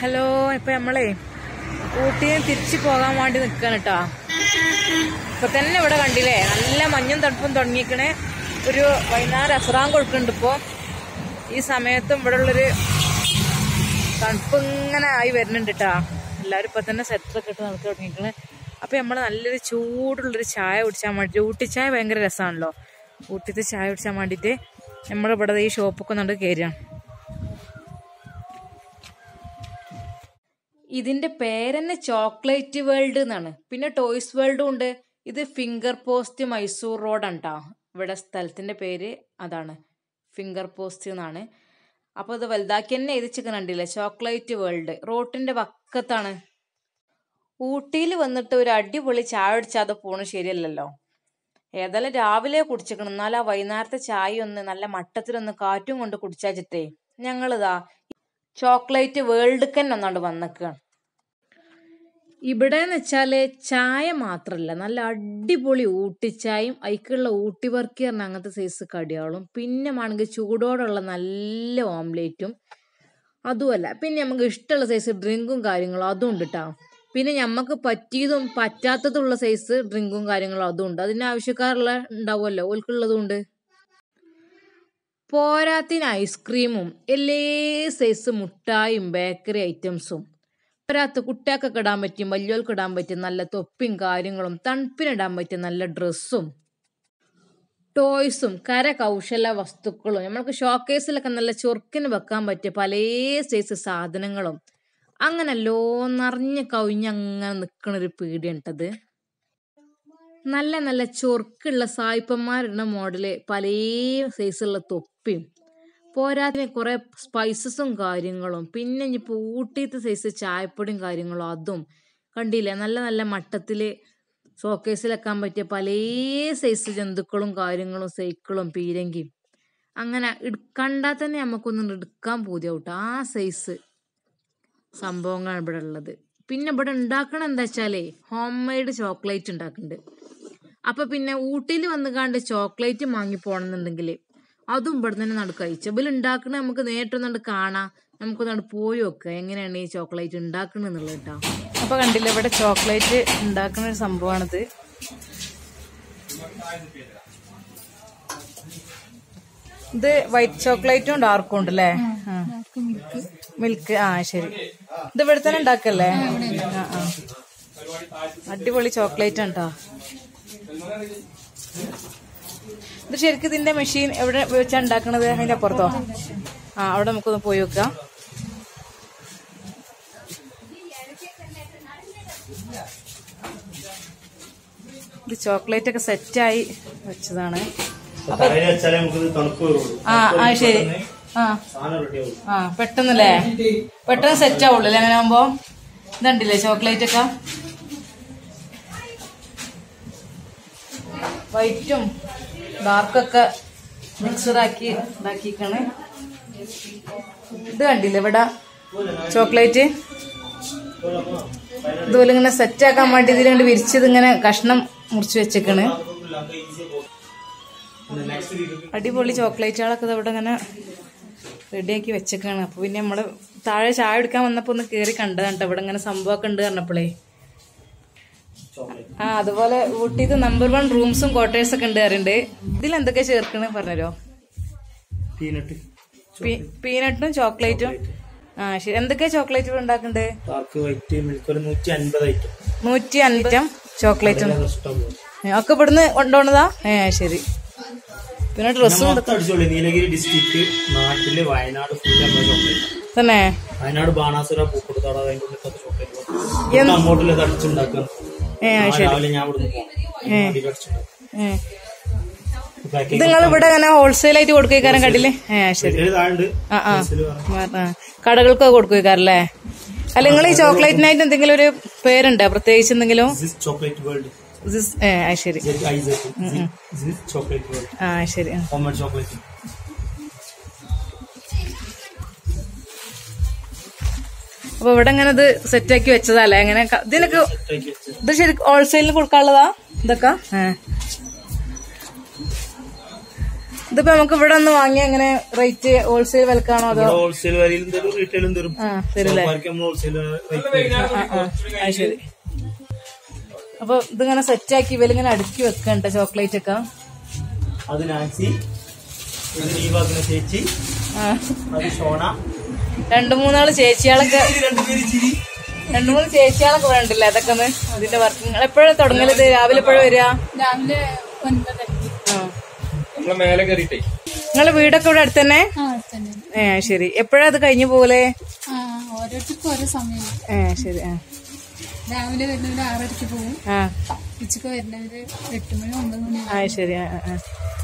Hello ഇപ്പൊ നമ്മളെ ഊട്ടിയിൽ തിരിച്ചു പോകാൻ വേണ്ടി നിക്കാണ് കേട്ടോ ഇപ്പൊ തന്നെ ഇവിടെ കണ്ടില്ലേ നല്ല മഞ്ഞും തണുപ്പും തുടങ്ങിക്കണേ ഒരു വൈകുന്നേരം അസറാൻ കൊടുക്കുന്നുണ്ട് ഇപ്പൊ ഈ സമയത്തും ഇവിടെ ഉള്ളൊരു തണുപ്പ് ഇങ്ങനെ ആയി വരുന്നുണ്ട് കേട്ടാ എല്ലാവരും ഇപ്പൊ തന്നെ സെറ്ററൊക്കെ ഇട്ട് നടക്കി തുടങ്ങിക്കണ് അപ്പൊ നമ്മള് നല്ലൊരു ചൂടുള്ളൊരു ചായ കുടിച്ചാൻ വേണ്ടി ഊട്ടി ചായ ഭയങ്കര രസമാണല്ലോ ഊട്ടിത്തെ ചായ കുടിച്ചാൻ വേണ്ടിയിട്ട് നമ്മളിവിടെ ഈ ഷോപ്പൊക്കെ ഒന്നുകൊണ്ട് കയറുകയാണ് ഇതിന്റെ പേരെന്നെ ചോക്ലേറ്റ് വേൾഡ് എന്നാണ് പിന്നെ ടോയ്സ് വേൾഡും ഉണ്ട് ഇത് ഫിംഗർ പോസ്റ്റ് മൈസൂർ റോഡാണ് ട്ടോ ഇവിടെ സ്ഥലത്തിന്റെ പേര് അതാണ് ഫിംഗർ പോസ്റ്റ് എന്നാണ് അപ്പോൾ ഇത് വലുതാക്കി തന്നെ എഴുതിച്ച് കണ്ടില്ലേ ചോക്ലേറ്റ് വേൾഡ് റോട്ടിന്റെ വക്കത്താണ് ഊട്ടിയിൽ വന്നിട്ട് ഒരു അടിപൊളി ചായ കുടിച്ചാതെ പോണ ശരിയല്ലല്ലോ ഏതായാലും രാവിലെ കുടിച്ചിക്കണം എന്നാൽ ആ വൈകുന്നേരത്തെ ചായ ഒന്ന് നല്ല മട്ടത്തിലൊന്ന് കാറ്റും കൊണ്ട് കുടിച്ചാച്ചിട്ടേ ഞങ്ങളിതാ ചോക്ലേറ്റ് വേൾഡ് കൻ ഒന്നാണ്ട് വന്നേക്കാണ് ഇവിടെ എന്ന് വെച്ചാല് ചായ മാത്രല്ല നല്ല അടിപൊളി ഊട്ടിച്ചായയും അതിക്കുള്ള ഊട്ടി വർക്ക് പറഞ്ഞ അങ്ങനത്തെ സൈസ് കടികളും പിന്നെ ആണെങ്കിൽ ചൂടോടുള്ള നല്ല ഓംലേറ്റും അതുമല്ല പിന്നെ നമുക്ക് ഇഷ്ടമുള്ള സൈസ് ഡ്രിങ്കും കാര്യങ്ങളും അതും ഉണ്ട് കേട്ടോ പിന്നെ നമുക്ക് പറ്റിയതും പറ്റാത്തതുള്ള സൈസ് ഡ്രിങ്കും കാര്യങ്ങളും അതും ഉണ്ട് അതിന് ആവശ്യക്കാരുള്ള ഉണ്ടാവുമല്ലോ ഓൽക്കുള്ളതും ഉണ്ട് പോരാത്തിന് ഐസ്ക്രീമും എല്ലാ സൈസ് മുട്ടായും ബേക്കറി ഐറ്റംസും പോരാത്ത കുട്ടികൾക്കൊക്കെ ഇടാൻ പറ്റും വലിയവർക്ക് ഇടാൻ പറ്റും നല്ല തൊപ്പിയും കാര്യങ്ങളും തണുപ്പിനിടാൻ പറ്റിയ നല്ല ഡ്രസ്സും ടോയ്സും കരകൗശല വസ്തുക്കളും നമ്മൾക്ക് ഷോക്കേസിലൊക്കെ നല്ല ചൊറുക്കിന് വെക്കാൻ പറ്റിയ പല സൈസ് സാധനങ്ങളും അങ്ങനെ എല്ലോ നിറഞ്ഞ് കവിഞ്ഞങ്ങനെ നിൽക്കണ ഒരു പീടിയുണ്ടത് നല്ല നല്ല ചൊറുക്കുള്ള സായിപ്പന്മാരുടെ മോഡല് പല സൈസുള്ള തൊപ്പിയും പോരാത്തിന് കുറെ സ്പൈസസും കാര്യങ്ങളും പിന്നെ ഇനിയിപ്പോൾ ഊട്ടിയത്തെ സൈസ് ചായപ്പൊടിയും കാര്യങ്ങളും അതും കണ്ടില്ലേ നല്ല നല്ല മട്ടത്തില് ഷോക്കേസിലെക്കാൻ പറ്റിയ പല സൈസ് ജന്തുക്കളും കാര്യങ്ങളും സൈക്കിളും പീരങ്കിയും അങ്ങനെ ഇട്- കണ്ടാൽ തന്നെ നമുക്കൊന്നും എടുക്കാൻ പൂതിയാവട്ടെ ആ സൈസ് സംഭവങ്ങളാണ് ഇവിടെ ഉള്ളത് പിന്നെ ഇവിടെ ഉണ്ടാക്കണ എന്താ വെച്ചാലേ ഹോം മെയ്ഡ് ചോക്ലേറ്റ് ഉണ്ടാക്കുന്നുണ്ട് അപ്പൊ പിന്നെ ഊട്ടിയിൽ വന്ന് കണ്ട് ചോക്ലേറ്റ് വാങ്ങി പോണെന്നുണ്ടെങ്കിൽ അതും ഇവിടെ തന്നെ നട കഴിച്ചു ഇവര് ഉണ്ടാക്കണ നമുക്ക് നേരിട്ടൊന്നുണ്ട് കാണാം നമുക്കൊന്നാണ്ട് പോയി നോക്കുക എങ്ങനെയാണ് ഈ ചോക്ലേറ്റ് ഉണ്ടാക്കണത് എന്നുള്ളത് കേട്ടോ അപ്പൊ കണ്ടില്ല ഇവിടെ ചോക്ലേറ്റ് ഉണ്ടാക്കുന്ന ഒരു സംഭവമാണിത് ഇത് വൈറ്റ് ചോക്ലേറ്റും ഡാർക്കും ഉണ്ട് അല്ലേ മിൽക്ക് ആ ശരി ഇത് ഇവിടെ തന്നെ ഉണ്ടാക്കല്ലേ ആ ആ അടിപൊളി ചോക്ലേറ്റ് ആണ് കേട്ടോ ഇത് ശരിക്കും ഇതിന്റെ മെഷീൻ എവിടെ വെച്ചാ ഉണ്ടാക്കണത് അതിന്റെ അപ്പുറത്തോ ആ അവിടെ നമുക്കൊന്ന് പോയി നോക്കാം ഇത് ചോക്ലേറ്റ് ഒക്കെ സെറ്റായി വെച്ചതാണ് തലയിൽ വെച്ചാലേ നമുക്ക് തണുപ്പ് വരുള്ളൂ ആ ആ ശരി ആ സാധനം റെഡിയാവും ആ പെട്ടെന്നല്ലേ പെട്ടെന്ന് സെറ്റ് ആവുള്ളൂ അല്ലേ അങ്ങനെ ആകുമ്പോ ഇതുണ്ടില്ലേ ചോക്ലേറ്റ് ഒക്കെ വൈറ്റും ഡാർക്കൊക്കെ മിക്സഡാക്കി ഇതാക്കിക്കാണ് ഇത് കണ്ടില്ലേ ഇവിടെ ചോക്ലേറ്റ് ഇതുപോലെ ഇങ്ങനെ സെറ്റ് ആക്കാൻ വേണ്ടി ഇതിലുകൊണ്ട് വിരിച്ചത് ഇങ്ങനെ കഷ്ണം മുറിച്ച് വെച്ചേക്കാണ് അടിപൊളി ചോക്ലേറ്റുകളൊക്കെ ഇവിടെ ഇങ്ങനെ റെഡിയാക്കി വെച്ചേക്കാണ് അപ്പൊ പിന്നെ നമ്മള് താഴെ ചായ എടുക്കാൻ വന്നപ്പോ ഒന്ന് കേറി കണ്ടതാണ് ട്ടോ ഇവിടെ ഇങ്ങനെ സംഭവമൊക്കെ ഉണ്ട് പറഞ്ഞപ്പോഴേ ആ അതുപോലെ ഊട്ടിക്ക് നമ്പർ വൺ റൂംസും ക്വാർട്ടേഴ്സ് ഒക്കെ ഉണ്ട് അറിയണ്ട് ഇതിൽ എന്തൊക്കെ ചേർക്കണ് പറഞ്ഞല്ലോ പീനട്ട് പീനട്ടും ചോക്ലേറ്റും ആ ശരി എന്തൊക്കെയാ ചോക്ലേറ്റുകൾ ഉണ്ടാക്കുന്നുണ്ട് ഡാർക്ക് വൈറ്റ് മിൽക്ക് ഒരു നൂറ്റി അൻപത് ഐറ്റം നൂറ്റി അൻപതും ചോക്ലേറ്റും ഇഷ്ടം പോലെ ഏ, ഒക്കെ ഇവിടുന്ന് കൊണ്ടുപോണതാ ഏ ശരി പിന്നെ ഡ്രസ്സും മൊത്തം അടിച്ചോളി നീലഗിരി ഡിസ്ട്രിക്ട് നാട്ടില് വയനാട് ഫുൾ നമ്മുടെ ചോക്ലേറ്റ് തന്നെ വയനാട് ബാണാസുര പൂക്കോട് അതിന്റെ ഉള്ളിൽ ചോക്ലേറ്റ് അങ്ങോട്ടിൽ ഇത് അടിച്ചുണ്ടാക്കുക ഏ ആ, രാവിലെ ഞാൻ ഇവിടുന്ന് പോകണം അടിച്ചുണ്ടാക്കും ഏ ഇത് പാക്കിംഗ് നിങ്ങൾ ഇവിടെ അങ്ങനെ ഹോൾസെയിൽ ആയിട്ട് കൊടുക്കേക്കാരം കണ്ടില്ലേ ഏ ശരി താഴുണ്ട് ആ ആ ആ, കടകൾക്ക് കൊടുക്കേക്കാരല്ലേ അല്ല നിങ്ങൾ ഈ ചോക്ലേറ്റിനായിട്ട് എന്തെങ്കിലും ഒരു പേരുണ്ടോ പ്രത്യേകിച്ച് എന്തെങ്കിലും ചോക്ലേറ്റ് വേൾഡ് This- ഏ ആ ശരി ചോക്ലേറ്റ് വേൾഡ് ആ ശരി ആ. ഹോംമേഡ് ചോക്ലേറ്റ് അപ്പൊ ഇവിടെ ഇങ്ങനെ ഇത് സെറ്റാക്കി വെച്ചതല്ലേ അങ്ങനെ ക- ഇതിനൊക്കെ സെറ്റാക്കി വെച്ച് ഇത് ശരി ഹോൾസെയിലിന് കൊടുക്കാനുള്ളതാ ഇതൊക്കെ ഏ. ഇതിപ്പോ നമുക്ക് ഇവിടെ ഒന്ന് വാങ്ങിയ എങ്ങനെ റേറ്റ് ഹോൾസെയിൽ വിലക്കാണോ അതോ ഹോൾസെയിൽ വരിയിലും തരും റീറ്റെയിലും തരും ആ തരില്ലേ അവർക്ക് നമ്മൾ ഹോൾസെയിൽ റേറ്റ് ആ ആ അത് ശരി അപ്പൊ ഇതിങ്ങനെ സെറ്റ് ആക്കി ഇവലിങ്ങനെ അടുക്കി വെക്കണ്ട ചോക്ലേറ്റ് ഒക്കെ അത് നാൻസി അത് ഈ ഭാഗത്തിന് ചേച്ചി ആ അത് ഷോണ രണ്ടു മൂന്നാള് ചേച്ചിയാളൊക്കെ ഇത് രണ്ടുപേര് ചിരി രണ്ടു മൂന്ന് ചേച്ചിയാളൊക്കെ വേണ്ടില്ല അതൊക്കെ ഒന്ന് അതിന്റെ വർക്ക് എപ്പോഴും തുടങ്ങലത് രാവിലെ എപ്പോഴും വരിക രാവിലെ ഒൻപതര ആ നമ്മളെ മേലെ കയറിയിട്ടേ നിങ്ങളെ വീടൊക്കെ ഇവിടെ അടുത്ത് തന്നെ ആ തന്നെ ഏ ശരി എപ്പോഴാ അത് കഴിഞ്ഞു പോലെ ആ ഓരോരുത്തർക്കും ഓരോ സമയം ഏ ശരി ആ രാവിലെ വരുന്നവര് ആറരയ്ക്ക് പോകും ആ ഉച്ചക്ക് വരുന്നവര് എട്ട് മണി ഒമ്പത് മണി ആ ശരി ആ ആ, ആ.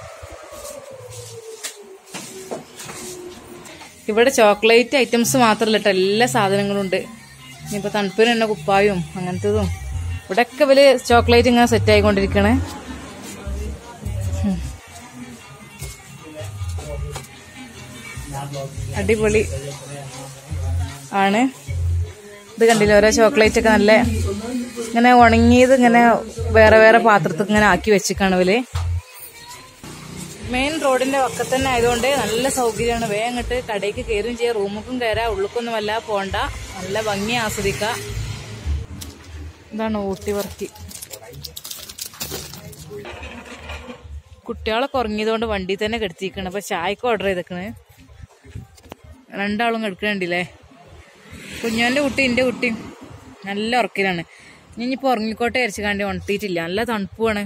ഇവിടെ ചോക്ലേറ്റ് ഐറ്റംസ് മാത്രല്ല കേട്ടോ എല്ലാ സാധനങ്ങളും ഉണ്ട് ഇനിയിപ്പോ തണുപ്പിന് തന്നെ കുപ്പായും അങ്ങനത്തതും ഇവിടെയൊക്കെ ഇവര് ചോക്ലേറ്റ് ഇങ്ങനെ സെറ്റ് ആയിക്കൊണ്ടിരിക്കണേ ഉം. അടിപൊളി ആണ് ഇത് കണ്ടില്ല ഓരോ ചോക്ലേറ്റ് ഒക്കെ നല്ല ഇങ്ങനെ ഉണങ്ങിയത് ഇങ്ങനെ വേറെ വേറെ പാത്രത്തിൽ ഇങ്ങനെ ആക്കി വെച്ചിക്കാണ് ഇവര് മെയിൻ റോഡിന്റെ വക്കത്ത് തന്നെ ആയതുകൊണ്ട് നല്ല സൗകര്യമാണ് വേഗം അങ്ങോട്ട് കടയ്ക്ക് കയറുകയും ചെയ്യാം റൂമുക്കും കയറാം ഉള്ളിക്കൊന്നും വല്ല പോണ്ട നല്ല ഭംഗി ആസ്വദിക്കാം ഇതാണ് ഊട്ടി വർക്കി കുട്ടികളൊക്കെ ഉറങ്ങിയതുകൊണ്ട് വണ്ടി തന്നെ കെടുത്തിരിക്കണം അപ്പൊ ചായക്ക് ഓർഡർ ചെയ്തേക്കണ് രണ്ടാളും കെടുക്കണില്ലേ കുഞ്ഞോന്റെ കുട്ടി എന്റെ കുട്ടി നല്ല ഉറക്കിലാണ് ഇനിയിപ്പോ ഉറങ്ങിക്കോട്ടെ അരച്ചു കാണ്ടി ഉണർത്തിയിട്ടില്ല നല്ല തണുപ്പുമാണ്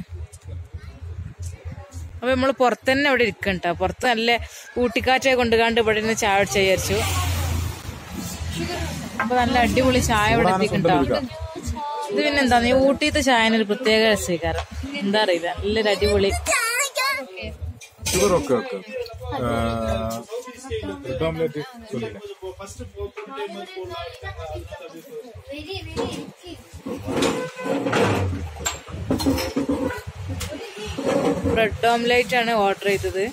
അപ്പൊ നമ്മള് പുറത്തന്നെ ഇവിടെ ഇരിക്കണ്ട പുറത്ത് നല്ല ഊട്ടിക്കാറ്റൊക്കെ കൊണ്ടുകാണ്ട് ഇവിടെ ഇരുന്ന് ചായ കുടിച്ച് വിചാരിച്ചു അപ്പൊ നല്ല അടിപൊളി ചായ ഇവിടെ എത്തിക്കണ്ടോ ഇത് പിന്നെ എന്താ ഈ ഊട്ടിത്തെ ചായന് ഒരു പ്രത്യേക രസീകാരം എന്താ അറിയില്ല നല്ലൊരു അടിപൊളി sugar okay okay bread omelette ചൊല്ലില്ല ബ്രെഡ് ഓംലേറ്റ് ആണ് ഓർഡർ ചെയ്തത്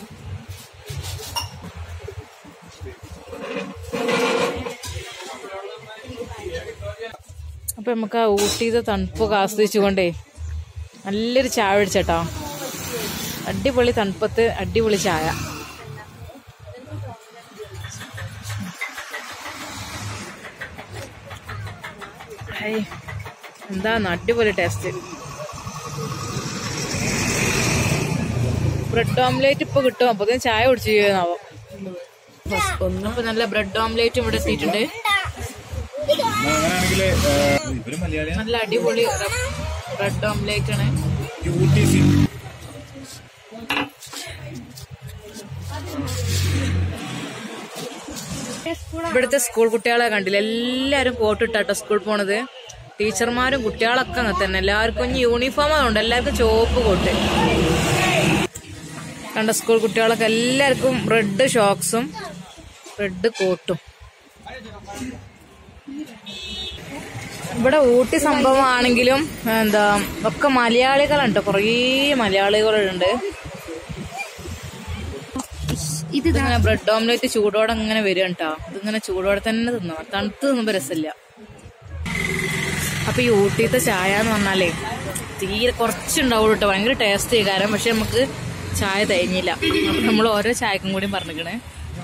അപ്പൊ നമുക്ക് ആ ഊട്ടിയത് തണുപ്പൊക്കെ ആസ്വദിച്ചുകൊണ്ടേ നല്ലൊരു ചായ അടിച്ചട്ടോ അടിപൊളി തണുപ്പത്ത് അടിപൊളി ചായ ഹൈ, എന്താന്ന് അടിപൊളി ടേസ്റ്റ് ബ്രെഡ് ഓംലേറ്റ് ഇപ്പൊ കിട്ടും അപ്പൊ ചായ കുടിച്ചു ചെയ്യുന്നാവും ഒന്നിപ്പോ നല്ല ബ്രെഡ് ഓംലേറ്റും ഇവിടെ എത്തിയിട്ടുണ്ട് അങ്ങനെയാണെങ്കിൽ ഇവര് മലയാളിയാണ് നല്ല അടിപൊളി ബ്രെഡ് ഓംലേറ്റ് ആണ് യു ടി സി ഇവിടുത്തെ സ്കൂൾ കുട്ടികളെ കണ്ടില്ല എല്ലാരും കോട്ടിട്ടാട്ടോ സ്കൂൾ പോണത് ടീച്ചർമാരും കുട്ടികളൊക്കെ അങ്ങനെ തന്നെ എല്ലാവർക്കും ഇനി യൂണിഫോം അതുകൊണ്ട് എല്ലാവർക്കും ചുവപ്പ് കോട്ട് കണ്ട സ്കൂൾ കുട്ടികളൊക്കെ എല്ലാവർക്കും റെഡ് ഷോക്സും റെഡ് കോട്ടും ഇവിടെ ഊട്ടി സംഭവമാണെങ്കിലും എന്താ ഒക്കെ മലയാളികളുണ്ട് കുറേ മലയാളികളുണ്ട് ഇതിങ്ങനെ ബ്രെഡ് ഓംലെറ്റ് ചൂടോടെ ഇങ്ങനെ വരും കേട്ടോ ഇതിങ്ങനെ ചൂടോടെ തന്നെ തിന്നണം തണുത്ത് തിന്നുമ്പോ രസമില്ല അപ്പൊ ഈ ഊട്ടിത്തെ ചായ എന്ന് പറഞ്ഞാലേ തീരെ കുറച്ചുണ്ടാവുള്ളൂ കേട്ടോ ഭയങ്കര ടേസ്റ്റ് കാരണം പക്ഷെ നമുക്ക് ചായ തേഞ്ഞില്ല അപ്പൊ നമ്മൾ ഓരോ ചായക്കും കൂടി പറഞ്ഞിക്കണേ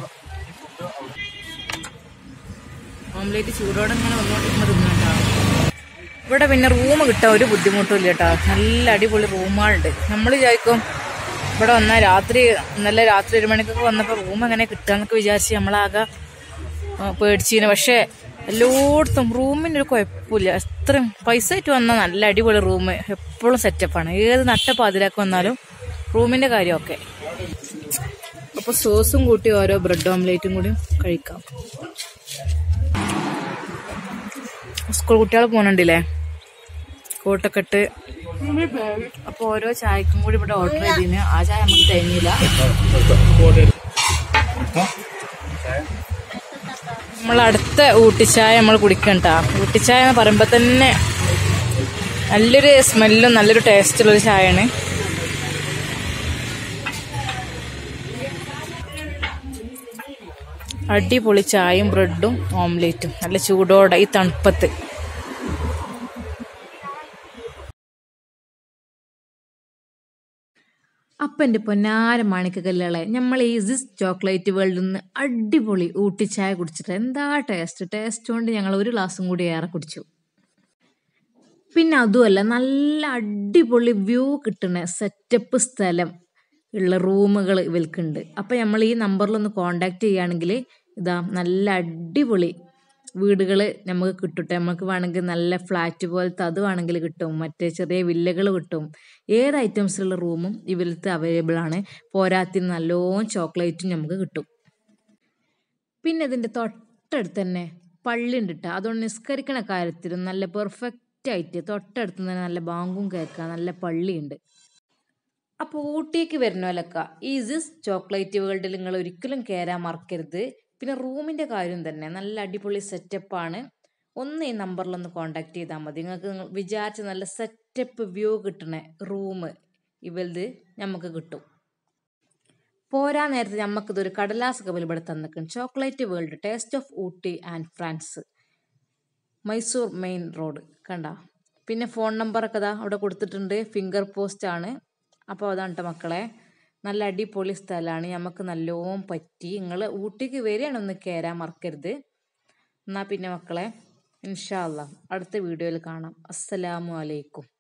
ഓംലേറ്റ് ചൂടോടെ ഇങ്ങനെ വന്നോണ്ടിരിക്കുമ്പോ തിന്നട്ടോ ഇവിടെ പിന്നെ റൂം കിട്ടാൻ ഒരു ബുദ്ധിമുട്ടും ഇല്ല കേട്ടോ നല്ല അടിപൊളി റൂമുകളുണ്ട് നമ്മൾ വിചാരിക്കും ഇവിടെ വന്നാൽ രാത്രി ഇന്നലെ രാത്രി ഒരു മണിക്കൊക്കെ വന്നപ്പോൾ റൂം എങ്ങനെ കിട്ടാന്നൊക്കെ വിചാരിച്ച് നമ്മളാകെ ആ, പേടിച്ചിന് പക്ഷെ എല്ലായിടത്തും റൂമിന് ഒരു കുഴപ്പമില്ല എത്രയും പൈസ ആയിട്ട് വന്നാൽ നല്ല അടിപൊളി റൂം എപ്പോഴും സെറ്റപ്പാണ് ഏത് നട്ട പാതിരാക്ക് വന്നാലും റൂമിന്റെ കാര്യമൊക്കെ അപ്പൊ സോസും കൂട്ടി ഓരോ ബ്രെഡ് ഓംലേറ്റും കൂടി കഴിക്കാം സ്കൂൾ കുട്ടികൾ പോകുന്നുണ്ടില്ലേ കോട്ടൊക്കെ ഇട്ട് അപ്പൊ ഓരോ ചായക്കും കൂടി ഇവിടെ ഓർഡർ ചെയ്തിന് ആ ചായ നമുക്ക് തേഞ്ഞില്ല നമ്മൾ അടുത്ത ഊട്ടിച്ചായ നമ്മൾ കുടിക്കണ്ട ഊട്ടിച്ചായ എന്ന് പറയുമ്പോ തന്നെ നല്ലൊരു സ്മെല്ലും നല്ലൊരു ടേസ്റ്റുള്ളൊരു ചായയാണ് അടിപൊളി ചായയും ബ്രെഡും ഓംലേറ്റും നല്ല ചൂടോടെ ഈ തണുപ്പത്ത് അപ്പം എൻ്റെ പൊന്നാര മാണിക്കല്ലുകളെ നമ്മൾ ഈ സിസ് ചോക്ലേറ്റ് വേൾഡിൽ നിന്ന് അടിപൊളി ഊട്ടി ചായ കുടിച്ചിട്ട് എന്താ ടേസ്റ്റ് ടേസ്റ്റ് കൊണ്ട് ഞങ്ങൾ ഒരു ഗ്ലാസും കൂടി ഏറെ കുടിച്ചു പിന്നെ അതുമല്ല നല്ല അടിപൊളി വ്യൂ കിട്ടുന്ന സെറ്റപ്പ് സ്ഥലം ഉള്ള റൂമുകൾ ഇവൽക്കുണ്ട് അപ്പം നമ്മൾ ഈ നമ്പറിലൊന്ന് കോണ്ടാക്ട് ചെയ്യുകയാണെങ്കിൽ ഇതാ നല്ല അടിപൊളി വീടുകൾ നമുക്ക് കിട്ടും നമുക്ക് വേണമെങ്കിൽ നല്ല ഫ്ലാറ്റ് പോലത്തെ അത് വേണമെങ്കിൽ കിട്ടും മറ്റേ ചെറിയ വില്ലകൾ കിട്ടും ഏത് ഐറ്റംസിലുള്ള റൂമും ഇവരത്ത് അവൈലബിൾ ആണ് പോരാത്തിന് നല്ലോണം ചോക്ലേറ്റും നമുക്ക് കിട്ടും പിന്നെ ഇതിൻ്റെ തൊട്ടടുത്ത് തന്നെ പള്ളി ഉണ്ട് കേട്ടോ അതുകൊണ്ട് നിസ്കരിക്കണ കാര്യത്തിലും നല്ല പെർഫെക്റ്റ് ആയിട്ട് തൊട്ടടുത്ത് തന്നെ നല്ല ബാങ്കും കേൾക്കാം നല്ല പള്ളിയുണ്ട് അപ്പോൾ ഊട്ടിക്ക് വരുന്നോലൊക്കെ ഈ സിസ് ചോക്ലേറ്റ് വേൾഡിൽ നിങ്ങൾ ഒരിക്കലും കയറാൻ മറക്കരുത് പിന്നെ റൂമിൻ്റെ കാര്യം തന്നെ നല്ല അടിപൊളി സെറ്റപ്പാണ് ഒന്ന് ഈ നമ്പറിലൊന്ന് കോണ്ടാക്ട് ചെയ്താൽ മതി നിങ്ങൾക്ക് നിങ്ങൾ വിചാരിച്ച നല്ല സെറ്റപ്പ് വ്യൂ കിട്ടണ റൂം ഇവലത് നമുക്ക് കിട്ടും പോരാ നേരത്തെ നമുക്കിതൊരു കടലാസ് കപ്പൽ ഇവിടെ തന്നിക്കും chocolate world taste of Ooty and France Mysore main road കണ്ട പിന്നെ ഫോൺ നമ്പറൊക്കെ ഇതാ അവിടെ കൊടുത്തിട്ടുണ്ട് ഫിംഗർ പോസ്റ്റ് ആണ് അപ്പോൾ അതാണ് ട്ടോ മക്കളെ നല്ല അടിപൊളി സ്ഥലമാണ് നമുക്ക് നല്ലോണം പറ്റി നിങ്ങൾ ഊട്ടിക്ക് വരികയാണ് ഒന്ന് കയറാൻ മറക്കരുത് എന്നാൽ പിന്നെ മക്കളെ ഇൻഷാ അല്ലാ അടുത്ത വീഡിയോയിൽ കാണാം അസ്സലാമു അലൈക്കും